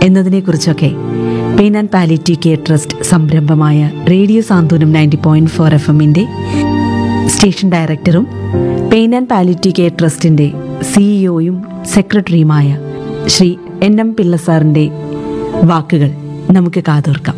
എന്നതിനെക്കുറിച്ചൊക്കെ pain and palliative care trust സംരംഭമായ radio Santhwanam ninety point four F എമ്മിൻ്റെ station ഡയറക്ടറും pain and palliative care ട്രസ്റ്റിൻ്റെ സിഇഒയും സെക്രട്ടറിയുമായ ശ്രീ എൻ എം പിള്ള സാറിൻ്റെ വാക്കുകൾ നമുക്ക് കാതോർക്കാം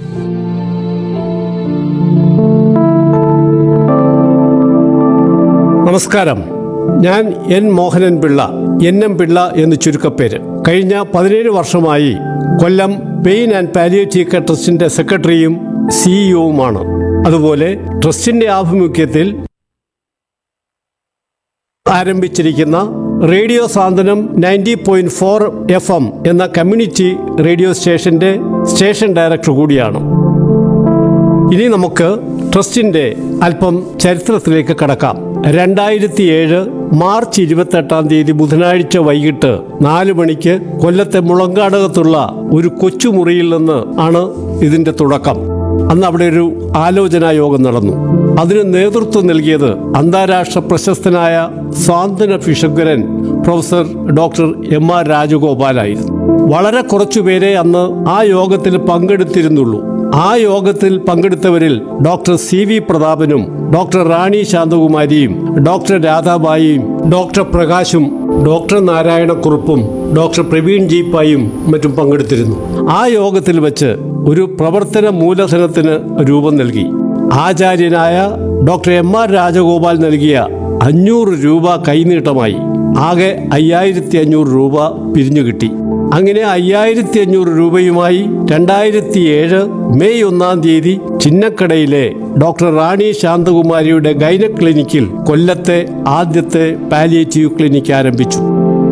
നമസ്കാരം ഞാൻ N Mohanan Pillai N M Pillai എന്ന് ചുരുക്കപ്പേര് കഴിഞ്ഞ പതിനേഴ് വർഷമായി Kollam pain and palliative care ട്രസ്റ്റിന്റെ സെക്രട്ടറിയും സിഇഒവുമാണ് അതുപോലെ ട്രസ്റ്റിന്റെ ആഭിമുഖ്യത്തിൽ ആരംഭിച്ചിരിക്കുന്ന radio Santhwanam ninety point four F M എന്ന കമ്മ്യൂണിറ്റി റേഡിയോ സ്റ്റേഷന്റെ സ്റ്റേഷൻ ഡയറക്ടർ കൂടിയാണ് ഇനി നമുക്ക് ട്രസ്റ്റിന്റെ അല്പം ചരിത്രത്തിലേക്ക് കടക്കാം രണ്ടായിരത്തി ഏഴ് മാർച്ച് ഇരുപത്തെട്ടാം തീയതി ബുധനാഴ്ച വൈകിട്ട് നാല് മണിക്ക് കൊല്ലത്തെ മുളങ്കാടകത്തുള്ള ഒരു കൊച്ചുമുറിയിൽ നിന്ന് ആണ് ഇതിന്റെ തുടക്കം അന്ന് അവിടെ ഒരു ആലോചനാ യോഗം നടന്നു അതിന് നേതൃത്വം നൽകിയത് അന്താരാഷ്ട്ര പ്രശസ്തനായ സ്വാന്തന ഫിഷഗ്വരൻ പ്രൊഫസർ ഡോക്ടർ എം ആർ രാജഗോപാലായിരുന്നു വളരെ കുറച്ചുപേരെ അന്ന് ആ യോഗത്തിൽ പങ്കെടുത്തിരുന്നുള്ളൂ ആ യോഗത്തിൽ പങ്കെടുത്തവരിൽ ഡോക്ടർ സി വി പ്രതാപനും ഡോക്ടർ റാണി ശാന്തകുമാരിയും ഡോക്ടർ രാധാബായിയും ഡോക്ടർ പ്രകാശും ഡോക്ടർ നാരായണക്കുറുപ്പും ഡോക്ടർ പ്രവീൺ ജീപ്പായും മറ്റും പങ്കെടുത്തിരുന്നു ആ യോഗത്തിൽ വെച്ച് ഒരു പ്രവർത്തന മൂലധനത്തിന് രൂപം നൽകി ആചാര്യനായ ഡോക്ടർ എം ആർ രാജഗോപാൽ നൽകിയ അഞ്ഞൂറ് രൂപ കൈനീട്ടമായി ആകെ അയ്യായിരത്തി അഞ്ഞൂറ് രൂപ പിരിഞ്ഞു കിട്ടി അങ്ങനെ അയ്യായിരത്തി അഞ്ഞൂറ് രൂപയുമായി രണ്ടായിരത്തി ഏഴ് മെയ് ഒന്നാം തീയതി ചിന്നക്കടയിലെ ഡോക്ടർ റാണി ശാന്തകുമാരിയുടെ ഗൈന ക്ലിനിക്കിൽ കൊല്ലത്തെ ആദ്യത്തെ പാലിയേറ്റീവ് ക്ലിനിക്ക് ആരംഭിച്ചു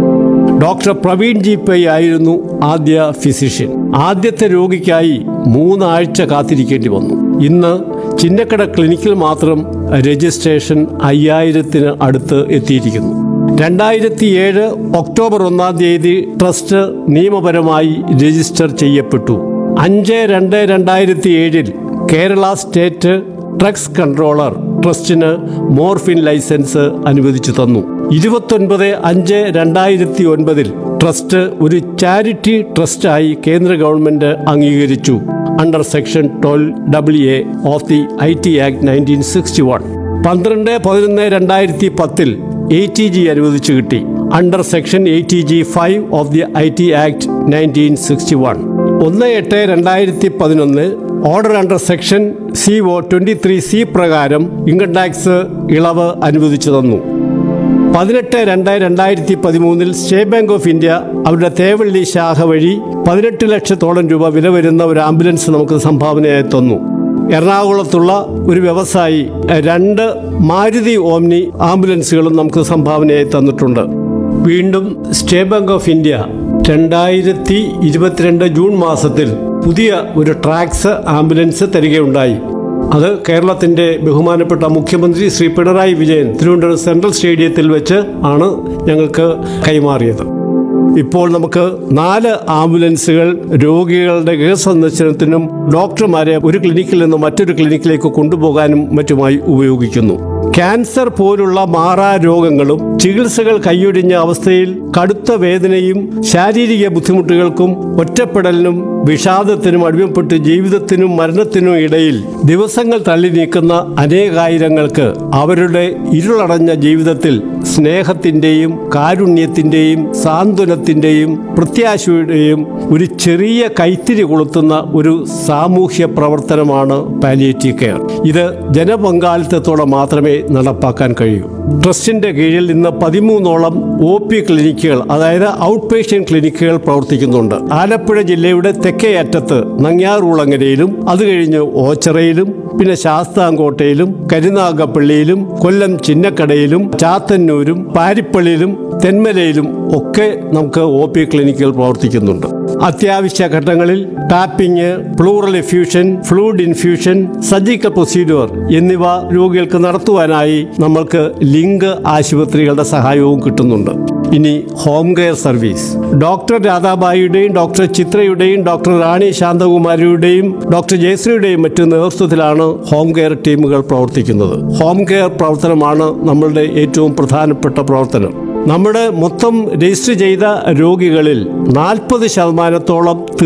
ഡോക്ടർ പ്രവീൺ ജി പൈ ആയിരുന്നു ആദ്യ ഫിസിഷ്യൻ ആദ്യത്തെ രോഗിക്കായി മൂന്നാഴ്ച കാത്തിരിക്കേണ്ടി വന്നു ഇന്ന് ചിന്നക്കട ക്ലിനിക്കിൽ മാത്രം രജിസ്ട്രേഷൻ അയ്യായിരത്തിന് അടുത്ത് എത്തിയിരിക്കുന്നു രണ്ടായിരത്തി ഏഴ് ഒക്ടോബർ ഒന്നാം തീയതി ട്രസ്റ്റ് നിയമപരമായി രജിസ്റ്റർ ചെയ്യപ്പെട്ടു അഞ്ച് രണ്ട് രണ്ടായിരത്തി ഏഴിൽ കേരള സ്റ്റേറ്റ് ഡ്രഗ്സ് കൺട്രോളർ ട്രസ്റ്റിന് മോർഫിൻ ലൈസൻസ് അനുവദിച്ചു തന്നു ഇരുപത്തൊൻപത് അഞ്ച് രണ്ടായിരത്തി ഒൻപതിൽ ട്രസ്റ്റ് ഒരു ചാരിറ്റി ട്രസ്റ്റായി കേന്ദ്ര ഗവൺമെന്റ് അംഗീകരിച്ചു under section twelve W A of the I T act nineteen sixty one പന്ത്രണ്ട് പതിനൊന്ന് രണ്ടായിരത്തി പത്തിൽ എ ടി ജി അനുവദിച്ചു കിട്ടി under section eighty G five of the I T act nineteen sixty one ഒന്ന് എട്ട് രണ്ടായിരത്തി പതിനൊന്ന് order under section C O twenty three C പ്രകാരം ഇൻകം ടാക്സ് ഇളവ് അനുവദിച്ചു തന്നു പതിനെട്ട് രണ്ട് രണ്ടായിരത്തി പതിമൂന്നിൽ സ്റ്റേറ്റ് ബാങ്ക് ഓഫ് ഇന്ത്യ അവരുടെ തേവള്ളി ശാഖ വഴി പതിനെട്ട് ലക്ഷത്തോളം രൂപ വില വരുന്ന ഒരു ആംബുലൻസ് നമുക്ക് സംഭാവനയായി തന്നു എറണാകുളത്തുള്ള ഒരു വ്യവസായി രണ്ട് മാരുതി ഓംനി ആംബുലൻസുകളും നമുക്ക് സംഭാവനയായി തന്നിട്ടുണ്ട് വീണ്ടും സ്റ്റേറ്റ് ബാങ്ക് ഓഫ് ഇന്ത്യ രണ്ടായിരത്തി ഇരുപത്തിരണ്ട് ജൂൺ മാസത്തിൽ പുതിയ ഒരു ട്രാക്സ് ആംബുലൻസ് തരികയുണ്ടായി അത് കേരളത്തിന്റെ ബഹുമാനപ്പെട്ട മുഖ്യമന്ത്രി ശ്രീ പിണറായി വിജയൻ തിരുവനന്തപുരം സെൻട്രൽ സ്റ്റേഡിയത്തിൽ വെച്ച് ആണ് ഞങ്ങൾക്ക് കൈമാറിയത് ഇപ്പോൾ നമുക്ക് നാല് ആംബുലൻസുകൾ രോഗികളുടെ ഗൃഹസന്ദർശനത്തിനും ഡോക്ടർമാരെ ഒരു ക്ലിനിക്കിൽ നിന്ന് മറ്റൊരു ക്ലിനിക്കിലേക്ക് കൊണ്ടുപോകാനും മറ്റുമായി ഉപയോഗിക്കുന്നു ക്യാൻസർ പോലുള്ള മാറാ രോഗങ്ങളും ചികിത്സകൾ കൈയൊഴിഞ്ഞ അവസ്ഥയിൽ കടുത്ത വേദനയും ശാരീരിക ബുദ്ധിമുട്ടുകൾക്കും ഒറ്റപ്പെടലിനും വിഷാദത്തിനും അടിമപ്പെട്ട് ജീവിതത്തിനും മരണത്തിനും ഇടയിൽ ദിവസങ്ങൾ തള്ളി നീക്കുന്ന അനേകായിരങ്ങൾക്ക് അവരുടെ ഇരുളടഞ്ഞ ജീവിതത്തിൽ സ്നേഹത്തിൻ്റെയും കാരുണ്യത്തിൻ്റെയും സാന്ത്വനത്തിൻ്റെയും പ്രത്യാശയുടെയും ഒരു ചെറിയ കൈത്തിരി കൊളുത്തുന്ന ഒരു സാമൂഹ്യ പ്രവർത്തനമാണ് പാലിയേറ്റീവ് കെയർ ഇത് ജനപങ്കാളിത്തത്തോടെ മാത്രമേ നടപ്പാക്കാൻ കഴിയൂ ട്രസ്റ്റിന്റെ കീഴിൽ ഇന്ന് പതിമൂന്നോളം ഒ പി ക്ലിനിക്കുകൾ അതായത് ഔട്ട് പേഷ്യന്റ് ക്ലിനിക്കുകൾ പ്രവർത്തിക്കുന്നുണ്ട് ആലപ്പുഴ ജില്ലയുടെ തെക്കേ അറ്റത്ത് നങ്ങ്യാറുളങ്ങരയിലും അത് കഴിഞ്ഞ് ഓച്ചറയിലും പിന്നെ ശാസ്താംകോട്ടയിലും കരുനാഗപ്പള്ളിയിലും കൊല്ലം ചിന്നക്കടയിലും ചാത്തന്നൂരും പാരിപ്പള്ളിയിലും തെന്മലയിലും ഒക്കെ നമുക്ക് ഒ പി ക്ലിനിക്കുകൾ പ്രവർത്തിക്കുന്നുണ്ട് അത്യാവശ്യ ഘട്ടങ്ങളിൽ tapping pleural effusion fluid infusion surgical procedure എന്നിവ രോഗികൾക്ക് നടത്തുവാനായി നമ്മൾക്ക് ലിങ്ക് ആശുപത്രികളുടെ സഹായവും കിട്ടുന്നുണ്ട് ഇനി ഹോം കെയർ സർവീസ് ഡോക്ടർ രാധാബായിയുടെയും ഡോക്ടർ ചിത്രയുടെയും ഡോക്ടർ റാണി ശാന്തകുമാരിയുടെയും ഡോക്ടർ ജയശ്രീയുടെയും മറ്റു നേതൃത്വത്തിലാണ് ഹോം കെയർ ടീമുകൾ പ്രവർത്തിക്കുന്നത് ഹോം കെയർ പ്രവർത്തനമാണ് നമ്മളുടെ ഏറ്റവും പ്രധാനപ്പെട്ട പ്രവർത്തനം നമ്മുടെ മൊത്തം രജിസ്റ്റർ ചെയ്ത രോഗികളിൽ നാൽപ്പത് ശതമാനത്തോളം